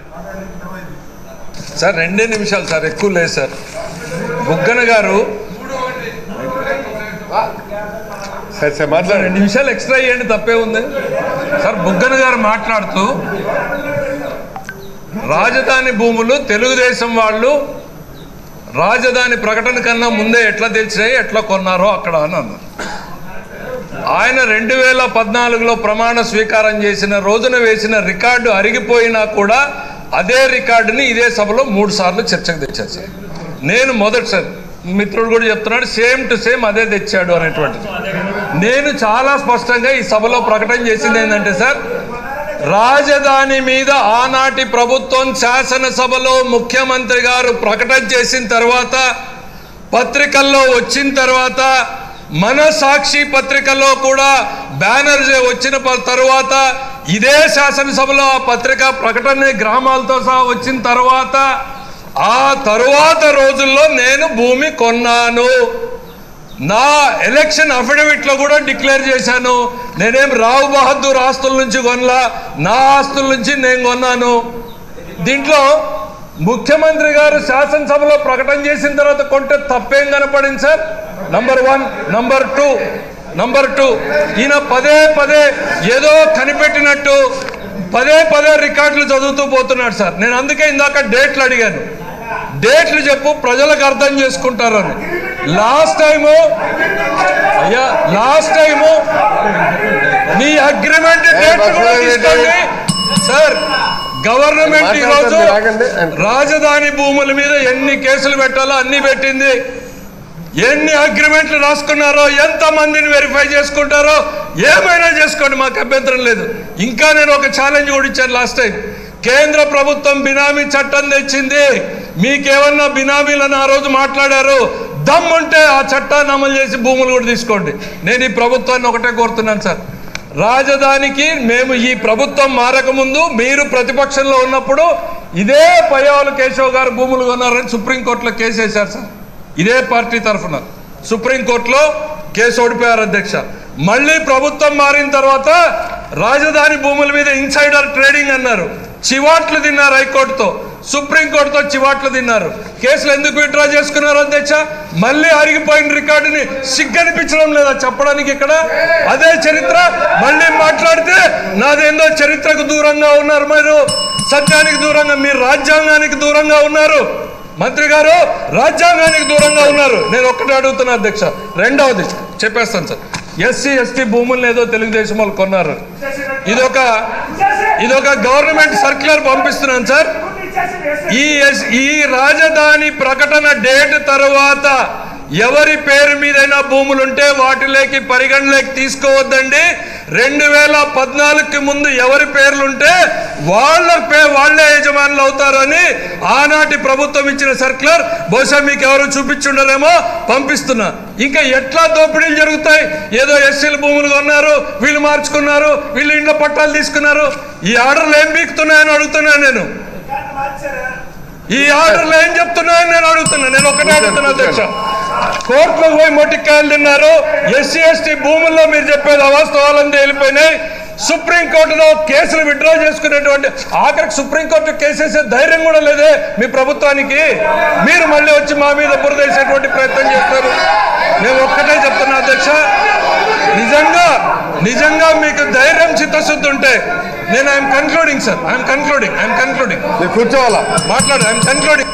Sir రెండే నిమిషాలు sir ఎక్కువ లేదు సార్ బుగ్గన గారు సరే సార్ సార్ మాట్లాడండి రెండు నిమిషాలు ఎక్స్ట్రా ఇవ్వండి తప్పే ఉంది సార్ బుగ్గన గారు మాట్లాడుతూ రాజధాని భూములు తెలుగుదేశం వాళ్ళు రాజధాని ప్రకటన కన్నా ముందే ఎట్లా తెలిసినాయి ఎట్లా కొన్నారో అక్కడ అని అన్నారు ఆయన రెండు వేల పద్నాలుగులో ప్రమాణ స్వీకారం చేసిన రోజున వేసిన రికార్డు అరిగిపోయినా కూడా అదే రికార్డుని ఇదే సభలో మూడు సార్లు చర్చకు తెచ్చారు సార్ నేను మొదటిసారి మిత్రుడు కూడా చెప్తున్నాడు సేమ్ టు సేమ్ అదే తెచ్చాడు అనేటువంటిది నేను చాలా స్పష్టంగా ఈ సభలో ప్రకటన చేసింది ఏంటంటే సార్ రాజధాని మీద ఆనాటి ప్రభుత్వం శాసనసభలో ముఖ్యమంత్రి గారు ప్రకటన చేసిన తర్వాత పత్రికల్లో వచ్చిన తర్వాత మన సాక్షి పత్రికలో కూడా బ్యానర్ వచ్చిన ప- తర్వాత ఇదే శాసనసభలో ఆ పత్రిక ప్రకటన గ్రామాలతో సహా వచ్చిన తర్వాత ఆ తరువాత రోజుల్లో నేను భూమి కొన్నాను నా ఎలక్షన్ అఫిడవిట్ లో కూడా డిక్లేర్ చేశాను నేనేం రావు బహదూర్ ఆస్తుల నుంచి కొనలా నా ఆస్తుల నుంచి నేను కొన్నాను దీంట్లో ముఖ్యమంత్రి గారు శాసనసభలో ప్రకటన చేసిన తర్వాత కొంటే తప్పేం కనపడింది sir number one number two number two ఈయన పదే పదే ఏదో కనిపెట్టినట్టు పదే పదే రికార్డులు చదువుతూ పోతున్నాడు సార్ నేను అందుకే ఇందాక డేట్లు అడిగాను డేట్లు చెప్పు ప్రజలకు అర్థం చేసుకుంటారని లాస్ట్ టైము అయ్యా లాస్ట్ టైము నీ అగ్రిమెంట్ డేట్లు కూడా తీసుకోండి సార్ గవర్నమెంట్ ఈరోజు మాట్లాడతారు, ఆగండి. రాజధాని భూముల మీద ఎన్ని కేసులు పెట్టాలో అన్ని పెట్టింది ఎన్ని అగ్రిమెంట్లు రాసుకున్నారో ఎంత మందిని వెరిఫై చేసుకుంటారో ఏమైనా చేసుకోండి మాకు అభ్యంతరం లేదు ఇంకా నేను ఒక ఛాలెంజ్ కూడా ఇచ్చాను లాస్ట్ టైం కేంద్ర ప్రభుత్వం బినామీ చట్టం తెచ్చింది మీకేమన్నా బినామీలను ఆ రోజు మాట్లాడారు దమ్ముంటే ఆ చట్టాన్ని అమలు చేసి భూములు కూడా తీసుకోండి నేను ఈ ప్రభుత్వాన్ని ఒకటే కోరుతున్నాను సార్ రాజధానికి మేము ఈ ప్రభుత్వం మారకముందు మీరు ప్రతిపక్షంలో ఉన్నప్పుడు ఇదే పయ్యావుల కేశవ్ గారు భూములు కొన్నారని సుప్రీంకోర్టులో కేసు వేశారు సార్ ఇదే పార్టీ తరఫున సుప్రీంకోర్టులో కేసు ఓడిపోయారు అధ్యక్ష మళ్ళీ ప్రభుత్వం మారిన తర్వాత రాజధాని భూముల మీద ఇన్సైడర్ ట్రేడింగ్ అన్నారు చివాట్లు తిన్నారు హైకోర్టుతో సుప్రీంకోర్టుతో చివాట్లు తిన్నారు కేసులు ఎందుకు విత్డ్రా చేసుకున్నారు అధ్యక్ష మళ్ళీ అరిగిపోయిన రికార్డుని సిగ్గనిపించడం లేదా చెప్పడానికి ఇక్కడ అదే చరిత్ర మళ్ళీ మాట్లాడితే నాదేందో చరిత్రకు దూరంగా ఉన్నారు మీరు సత్యానికి దూరంగా మీరు రాజ్యాంగానికి దూరంగా ఉన్నారు మంత్రి గారు రాజ్యాంగానికి దూరంగా ఉన్నారు నేను ఒక్కటే అడుగుతున్నా అధ్యక్ష రెండవది చెప్పేస్తాను సార్ ఎస్సీ ఎస్టీ భూములను ఏదో తెలుగుదేశం వాళ్ళు కొన్నారు ఇదొక ఇదొక గవర్నమెంట్ సర్క్యులర్ పంపిస్తున్నాను సార్ ఈ ఎస్- ఈ రాజధాని ప్రకటన డేట్ తర్వాత ఎవరి పేరు మీదైనా భూములుంటే వాటిలోకి పరిగణలోకి తీసుకోవద్దండి రెండు వేల పద్నాలుగుకి ముందు ఎవరి పేర్లుంటే వాళ్ళ పే వాళ్ళే యజమానులు అవుతారని ఆనాటి ప్రభుత్వం ఇచ్చిన సర్క్యులర్ బహుశా మీకు ఎవరు చూపించుండరేమో పంపిస్తున్నా ఇంకా ఎట్లా దోపిడీలు జరుగుతాయి ఏదో ఎస్సీల భూములు కొన్నారు వీళ్ళు మార్చుకున్నారు వీళ్ళు ఇంట్లో పట్టాలు తీసుకున్నారు ఈ ఆర్డర్లు ఏం బీకుతున్నాయని అడుగుతున్నాను నేను ఈ ఆర్డర్లు ఏం చెప్తున్నాయని నేను అడుగుతున్నా నేను ఒకటే అడుగుతున్నా అధ్యక్ష కోర్టులకు పోయి మొట్టికాయలు తిన్నారు ఎస్సీ ఎస్టీ భూముల్లో మీరు చెప్పేది అవాస్తవాలని తేలిపోయినాయి సుప్రీంకోర్టులో కేసులు విత్డ్రా చేసుకునేటువంటి ఆఖరికి సుప్రీంకోర్టు కేసేసే ధైర్యం కూడా లేదే మీ ప్రభుత్వానికి మీరు మళ్ళీ వచ్చి మా మీద బురదేసేటువంటి ప్రయత్నం చేస్తారు నేను ఒక్కటే చెప్తున్నా అధ్యక్ష నిజంగా నిజంగా మీకు ధైర్యం చిత్తశుద్ధి ఉంటే నేను I'm concluding sir I'm concluding I'm concluding మీరు కూర్చోవాలా మాట్లాడు ఐఎమ్ కన్క్లూడింగ్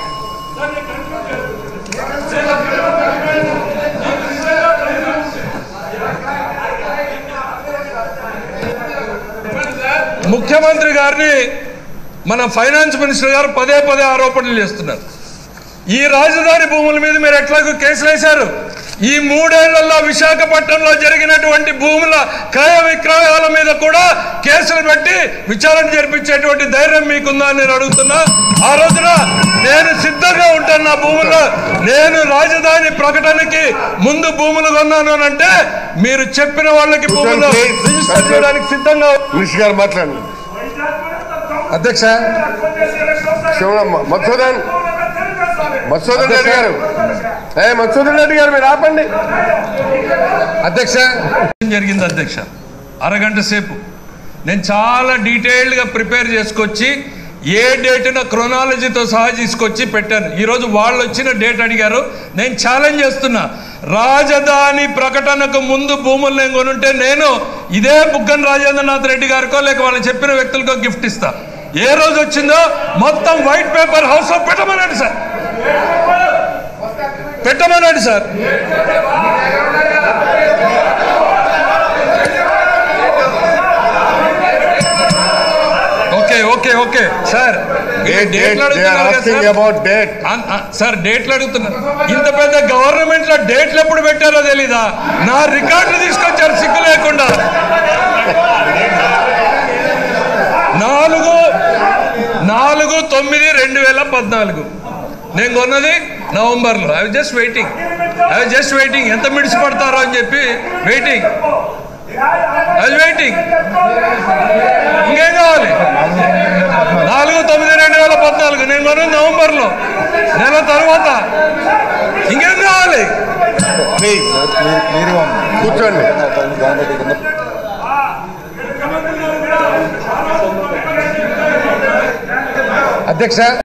ముఖ్యమంత్రి గారిని మన ఫైనాన్స్ మినిస్టర్ గారు పదే పదే ఆరోపణలు చేస్తున్నారు ఈ రాజధాని భూముల మీద మీరు ఎట్లాగో కేసులు వేశారు ఈ మూడేళ్లలో విశాఖపట్నంలో జరిగినటువంటి భూముల క్రయ విక్రయాల మీద కూడా కేసులు పెట్టి విచారణ జరిపించేటువంటి ధైర్యం మీకుందా అని నేను అడుగుతున్నా ఆ రోజున నేను సిద్ధంగా ఉంటాను నా భూముల్లో నేను రాజధాని ప్రకటనకి ముందు భూములు కొన్నాను అని అంటే మీరు చెప్పిన వాళ్ళకి భూములు please. రిజిస్టర్ చేయడానికి సిద్ధంగా మినిస్టర్ గారు మాట్లాడండి అధ్యక్ష శివరామ్ మధుసూదన్ మధుసూదన్ రెడ్డి గారు ఏ మధుసూదన్ రెడ్డి గారు మీరు ఆపండి అధ్యక్ష జరిగింది అధ్యక్ష అరగంట సేపు నేను చాలా డీటెయిల్డ్గా ప్రిపేర్ చేసుకొచ్చి ఏ డేట్న క్రొనాలజీతో సహా తీసుకొచ్చి పెట్టాను ఈరోజు వాళ్ళు వచ్చిన డేట్ అడిగారు నేను ఛాలెంజ్ చేస్తున్నా రాజధాని ప్రకటనకు ముందు భూములు నేను కొనుంటే నేను ఇదే బుగ్గన రాజేంద్రనాథ్ రెడ్డి గారికో లేక వాళ్ళు చెప్పిన వ్యక్తులకో గిఫ్ట్ ఇస్తా ఏ రోజు వచ్చిందో మొత్తం వైట్ పేపర్ హౌస్లో పెట్టమనండి సార్ పెట్టమనండి sir okay okay okay sir మీరు Date, డేట్లు date, they are అడుగుతున్నారు కదా asking సార్? about date. అన్- అ- సార్ డేట్లు అడుగుతున్నారు ఇంత పెద్ద గవర్నమెంట్ లో డేట్లు ఎప్పుడు పెట్టారో తెలీదా నా రికార్డులు తీసుకొచ్చారు సిగ్గు లేకుండా నాలుగు నాలుగు తొమ్మిది రెండు వేల పద్నాలుగు నేను కొన్నది నవంబర్లో I just waiting I just waiting ఎంత మిడిసి పడతారో అని చెప్పి వెయిటింగ్ ఐ వెయిటింగ్ ఇంకేం కావాలి నాలుగు తొమ్మిది రెండు వేల పద్నాలుగు నేను కొన్నది నవంబర్లో నెల తర్వాత ఇంకేం కావాలి ప్లీజ్ కూర్చోండి అధ్యక్ష